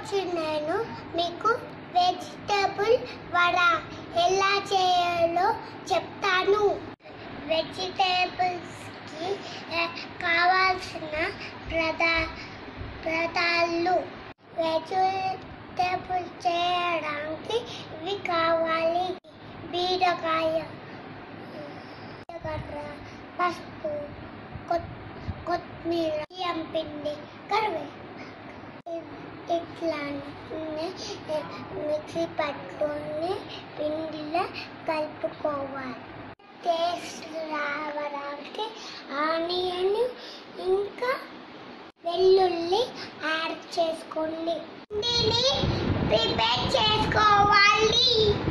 ఈరోజు నేను మీకు వెజిటబుల్ వడ ఎలా చేయాలో చెప్తాను వెజిటేబుల్స్కి కావాల్సిన ప్రదా పదార్థాలు వెజిటబుల్ చేయడానికి ఇవి కావాలి బీరకాయ జీలకర్ర పసుపు కొత్- కొత్తిమీర బియ్యం పిండి కరివే ఇట్లా మిక్సీ పట్టుకొని పిండిలో కలుపుకోవాలి టేస్ట్ రావడానికి ఆనియన్ ఇంకా వెల్లుల్లి యాడ్ చేసుకోండి దీన్ని ప్రిపేర్ చేసుకోవాలి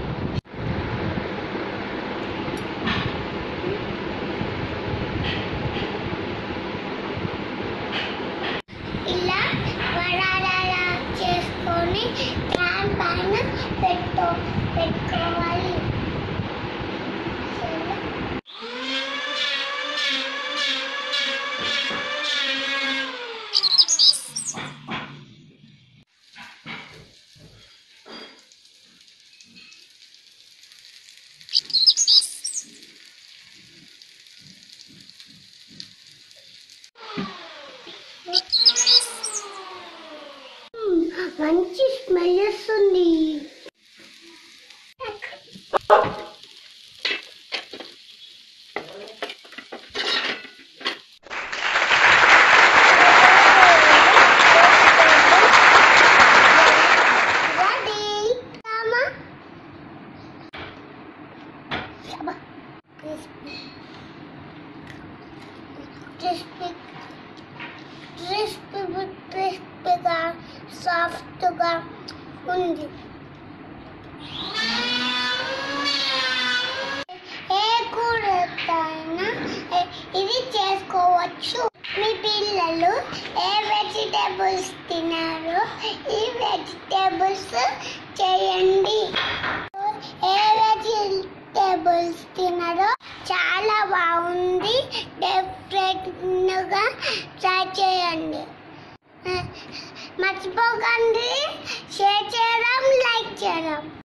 ఇలా వడాలా చేసుకొని ప్యాన్ పైన పెట్టు పెట్టుకోవాలి మంచి స్మెల్ వస్తుంది Ready? Mama? Shaba. Crispy. Crispy. Crispy క్రిస్పీగా సాఫ్ట్గా ఉంది ఏ కూరతోనైనా ఏ- ఇది చేసుకోవచ్చు మీ పిల్లలు ఏ వెజిటేబుల్స్ తినారో ఈ వెజిటేబుల్స్ చేయండి ఏ వెజిటేబుల్స్ తినారో చాలా బాగుంది డెఫినెట్గా ట్రై చేయండి మర్చిపోకండి షేర్ చేయడం లైక్ చేయడం